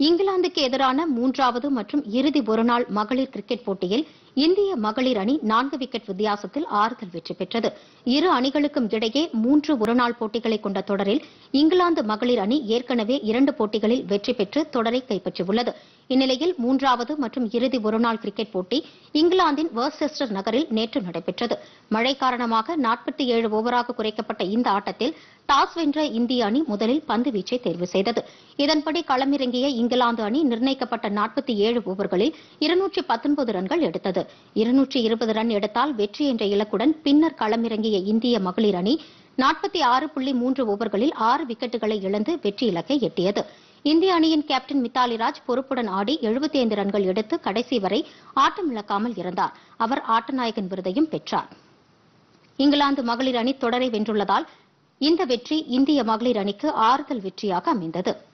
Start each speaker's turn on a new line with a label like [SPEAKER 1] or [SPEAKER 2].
[SPEAKER 1] இங்கிலாந்துக்கு எதிரான மூன்றாவது மற்றும் இறுதி ஒருநாள் மகளிர் கிரிக்கெட் போட்டியில் இந்திய மகளிர் அணி நான்கு விக்கெட் வித்தியாசத்தில் ஆறுதல் வெற்றி பெற்றது இரு அணிகளுக்கும் இடையே மூன்று ஒருநாள் போட்டிகளை கொண்ட தொடரில் இங்கிலாந்து மகளிர் அணி ஏற்கனவே இரண்டு போட்டிகளில் வெற்றி பெற்று தொடரை கைப்பற்றியுள்ளது இந்நிலையில் மூன்றாவது மற்றும் இறுதி ஒருநாள் கிரிக்கெட் போட்டி இங்கிலாந்தின் வர்செஸ்டர் நகரில் நேற்று நடைபெற்றது மழை காரணமாக நாற்பத்தி ஏழு ஓவராக குறைக்கப்பட்ட இந்த ஆட்டத்தில் டாஸ் வென்ற இந்திய அணி முதலில் பந்து வீச்சை தேர்வு செய்தது இதன்படி களமிறங்கிய இங்கிலாந்து அணி நிர்ணயிக்கப்பட்ட நாற்பத்தி ஏழு ஓவர்களில் இருநூற்றி பத்தொன்பது ரன்கள் எடுத்தது இருநூற்றி இருபது ரன் எடுத்தால் வெற்றி என்ற இலக்குடன் பின்னர் களமிறங்கிய இந்திய மகளிர் அணி நாற்பத்தி ஆறு புள்ளி மூன்று ஓவர்களில் ஆறு விக்கெட்டுகளை இழந்து வெற்றி இலக்கை எட்டியது இந்திய அணியின் கேப்டன் மித்தாலி ராஜ் பொறுப்புடன் ஆடி 75 ரன்கள் எடுத்து கடைசி வரை ஆட்டமிழக்காமல் இருந்தார் அவர் ஆட்டநாயகன் விருதையும் பெற்றார் இங்கிலாந்து மகளிர் அணி தொடரை வென்றுள்ளதால் இந்த வெற்றி இந்திய மகளிர் அணிக்கு ஆறுதல் வெற்றியாக அமைந்தது